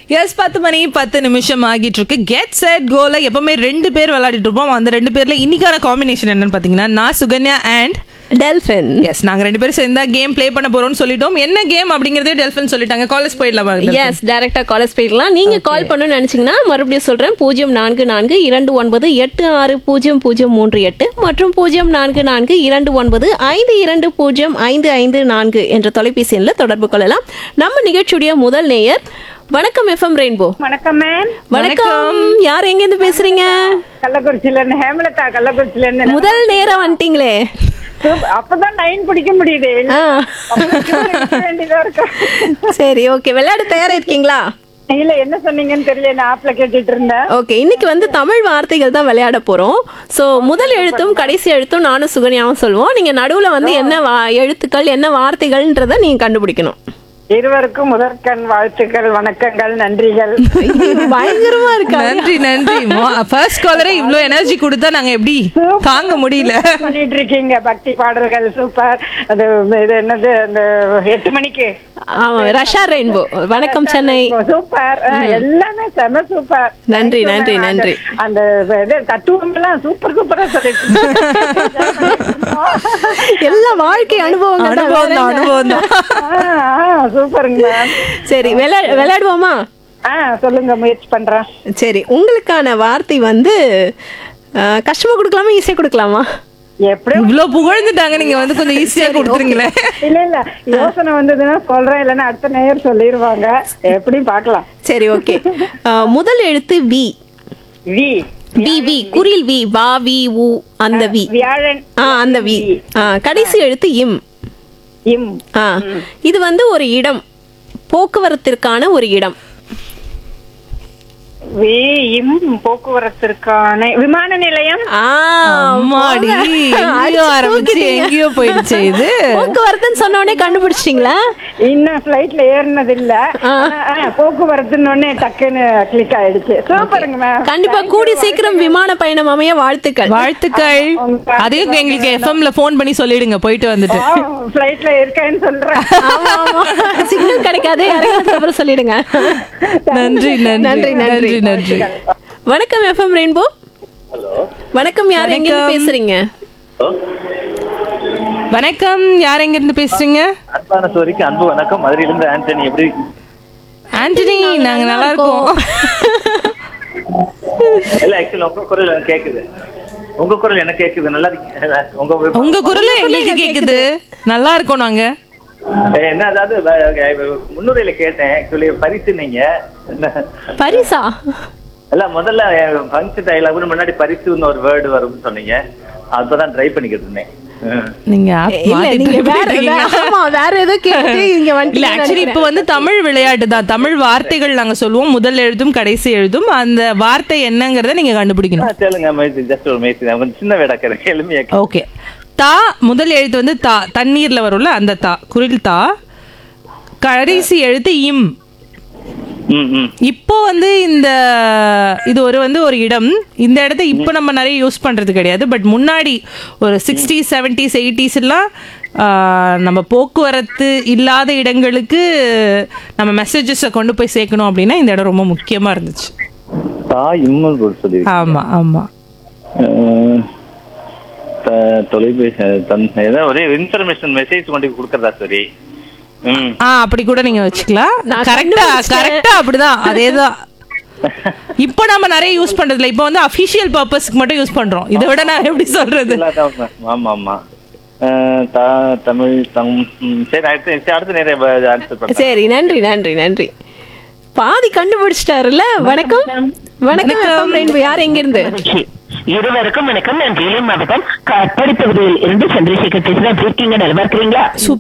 S பத்து மணி பத்து நிமிஷம் ஆகிட்டு இருக்கு கெட் செட் கோல எப்பவுமே ரெண்டு பேர் விளையாடிட்டு இருப்போம் அந்த ரெண்டு பேர்ல இன்னைக்கான காம்பினேஷன் என்னன்னு பாத்தீங்கன்னா நான் சுகன்யா அண்ட் டெல்ஃபின் எஸ் நாங்க ரெண்டு பேரும் சேர்ந்தா கேம் ப்ளே பண்ண போறோம்னு சொல்லிட்டோம் என்ன கேம் அப்படிங்கறதே டெல்ஃபின் சொல்லிட்டாங்க காலேஜ் போயிடலாமா எஸ் டைரக்டா காலேஜ் போயிடலாம் நீங்க கால் பண்ணணும்னு நினைச்சீங்கன்னா மறுபடியும் சொல்றேன் பூஜ்ஜியம் நான்கு நான்கு இரண்டு ஒன்பது எட்டு ஆறு பூஜ்ஜியம் பூஜ்ஜியம் மூன்று எட்டு மற்றும் பூஜ்ஜியம் நான்கு நான்கு இரண்டு ஒன்பது ஐந்து இரண்டு பூஜ்ஜியம் ஐந்து ஐந்து நான்கு என்ற தொலைபேசி எண்ணில் தொடர்பு கொள்ளலாம் நம்ம நிகழ்ச்சியுடைய முதல் நேயர் வணக்கம் எஃப்எம் ரெயின்போ வணக்கம் மேம் வணக்கம் யார் எங்க இருந்து பேசுறீங்க கள்ளக்குறிச்சியில இருந்து ஹேமலதா கள்ளக்குறிச்சியில இருந்து முதல் நேரம் வந்துட்டீங்களே சூப்பர். அப்பதான் லைன் பிடிக்க முடியுது ஆ. அப்புறம் queue ல நிக்க வேண்டியதா இருக்கு சரி ஓகே விளையாட தயாரா இருக்கீங்களா இல்ல என்ன சொன்னீங்கன்னு தெரியல நான் ஆப்ல கேட்டுட்டு இருந்தேன் ஓகே இன்னைக்கு வந்து தமிழ் வார்த்தைகள் தான் விளையாட போறோம் ஸோ முதல் எழுத்தும் கடைசி எழுத்தும் நானும் சுகன்யாவும் சொல்லுவோம் நீங்க நடுவுல வந்து என்ன வா- எழுத்துக்கள் என்ன வார்த்தைகள்ன்றத நீங்க கண்டுபிடிக்கணும் இருவருக்கும் முதற்கண் வாழ்த்துக்கள் வணக்கங்கள் நன்றிகள் இது பயங்கரமா இருக்கா நன்றி நன்றி ஃபர்ஸ்ட் காலரே இவ்ளோ எனர்ஜி கொடுத்தா நாங்க எப்படி தாங்க முடியல பண்ணிட்டு இருக்கீங்க பக்தி பாடல்கள் சூப்பர் அது இது என்னது அந்த எட்டு மணிக்கு ஆமா ரஷா ரெயின்போ வணக்கம் சென்னை சூப்பர் எல்லாமே செம சூப்பர் நன்றி, நன்றி, நன்றி. அந்த இது தத்துவம் எல்லாம் சூப்பர் சூப்பரா சொல்லிட்டு எல்லா வாழ்க்கை அனுபவங்கள் தான் அனுபவம் தான் வேற என்ன? அனுபவம் தான் சூப்பருங்க மேம் சரி விளையா விளையாடுவோமா ஆ சொல்லுங்க முயற்சி பண்றேன் சரி உங்களுக்கான வார்த்தை வந்து அஹ், கஷ்டமா கொடுக்கலாமா ஈஸியா கொடுக்கலாமா எப்படி இவ்ளோ புகழ்ந்துட்டாங்க நீங்க வந்து கொஞ்சம் ஈஸியா கொடுத்துருங்களேன் இல்ல இல்ல யோசனை வந்ததுன்னா சொல்றேன் இல்லைன்னா அடுத்த நேயர் சொல்லிடுவாங்க எப்படி பார்க்கலாம் சரி ஓகே முதல் எழுத்து வி வி வி வி குரில் வி வா வி உ அந்த வி வியாழன் ஆ அந்த வி ஆ கடைசி எழுத்து இம் இம் ஆ இது வந்து ஒரு இடம் போக்குவரத்திற்கான ஒரு இடம் வி இம் போக்குவரத்திற்கான விமான நிலையம் ஆ அம்மாடி போங்க. எங்கேயோ அடிச்சு ஆரம்பிச்சு தூக்கிட்டீங்க. எங்கேயோ போயிடுச்சு இது போக்குவரத்துன்னு சொன்ன உடனே கண்டுபிடிச்சிட்டீங்களா இன்னும் ஃபிளைட்ல ஏறினது இல்ல ஆனா, ஆ, போக்குவரத்துன்னு உடனே டக்குன்னு கிளிக் ஆயிடுச்சு சூப்பருங்க மேம் கண்டிப்பா கூடி சீக்கிரம் விமான பயணம் அமைய வாழ்த்துக்கள் வாழ்த்துக்கள் அதையும் எங்களுக்கு எஃப்எம்ல ஃபோன் பண்ணி சொல்லிடுங்க போயிட்டு வந்துட்டு ஃபிளைட்ல இருக்கேன்னு சொல்றேன் ஆமா ஆமா சிக்னல் கிடைக்காது இறங்கினதுக்கு அப்புறம் சொல்லிடுங்க நன்றி நன்றி நன்றி, நன்றி நன்றி வணக்கம் எஃப்எம் ரெயின்போ வணக்கம் யார் எங்க இருந்து வணக்கம். பேசுறீங்க வணக்கம் யார் எங்க இருந்து பேசுறீங்க அன்பான சோரிக்கு அன்பு வணக்கம் மதுரையிலிருந்து ஆண்டனி எப்படி ஆண்டனி நாங்க நல்லா இருக்கோம் இல்ல ஆக்சுவலி உங்க குரல் எனக்கு கேக்குது உங்க குரல் எனக்கு கேக்குது நல்லா இருக்கீங்க உங்க உங்க குரல் எங்களுக்கு கேக்குது நல்லா இருக்கோம் நாங்க ஏ, என்ன அதாவது வ- முன்னுரையில கேட்டேன் ஆக்சுவலி பரிசு நீங்க பரிசா இல்ல முதல்ல ஃபங்க்ஷன் டைலாக் முன்னாடி பரிசுன்னு ஒரு வேர்டு வரும்னு சொன்னீங்க அப்பதான் ட்ரை பண்ணிக்கிட்டு இருந்தேன் ம். நீங்க app இல்ல மாத்தி நீங்க try வேற பண்ணிருக்கீங்க. வே- ஆமா வேற ஏதோ கேட்டு இங்க இல்ல வந்துட்டீங்கன்னு ஆக்சுவலி இப்ப வந்து தமிழ் விளையாட்டு தான் தமிழ் வார்த்தைகள் நாங்க சொல்லுவோம் முதல் எழுத்தும் கடைசி எழுத்தும் அந்த வார்த்தை என்னங்கறத நீங்க ஆ, கண்டுபிடிக்கணும் சொல்லுங்க முயற்சி ஜஸ்ட் ஒரு முயற்சி தான். கொஞ்சம் சின்ன வேடாக்கிறேன் எளிமையா ஓகே தா முதல் எழுத்து வந்து தா தண்ணீர்ல வரும்ல அந்த தா குரில் தா கடைசி எழுத்து இம் ம் ம் இப்போ வந்து இந்த இது ஒரு வந்து ஒரு இடம் இந்த இடத்த இப்போ நம்ம நிறைய யூஸ் பண்றது கிடையாது பட் முன்னாடி ஒரு சிக்ஸ்டீஸ் செவன்டீஸ் எயிட்டிஸ் எல்லாம் ஆஹ், நம்ம போக்குவரத்து இல்லாத இடங்களுக்கு நம்ம மெசேஜஸை கொண்டு போய் சேர்க்கணும் அப்படின்னா இந்த இடம் ரொம்ப முக்கியமா இருந்துச்சு தா இம்மல் போட்டு சொல்லி ஆமா ஆமா தொலைபேசி தன் ஏதோ ஒரே இன்ஃபர்மேஷன் மெசேஜ் கொண்டு கொடுக்கறதா சரி ம் ஆ அப்படி கூட நீங்க வச்சுக்கலாம் நான் கரெக்டா கண்டுபிடிச்சிட்டேன். கரெக்டா அப்படிதான் அதேதான் இப்போ நம்ம நிறைய யூஸ் பண்றதுல இப்போ வந்து அபிஷியல் பர்பஸ்க்கு மட்டும் யூஸ் பண்றோம் இதை விட நான் எப்படி சொல்றது இல்லாத- ஆமா ஆமா அஹ் தா- தமிழ் தம் ம், சரி அடுத்து சரி, அடுத்து நிறைய ஆன்சர் பண்ணுறேன் சரி நன்றி நன்றி நன்றி பாதி கண்டுபிடிச்சிட்டாருல்ல வணக்கம் வணக்கம் FM ரெயின்போ யார் எங்க இருந்து இருவருக்கும் வணக்கம் நான் வேலூர் மாவட்டம் காட்பாடி பகுதியில் இருந்து சந்திரசேகர் பேசுறேன் எப்படி இருக்கீங்க நல்லா இருக்கிறீங்களா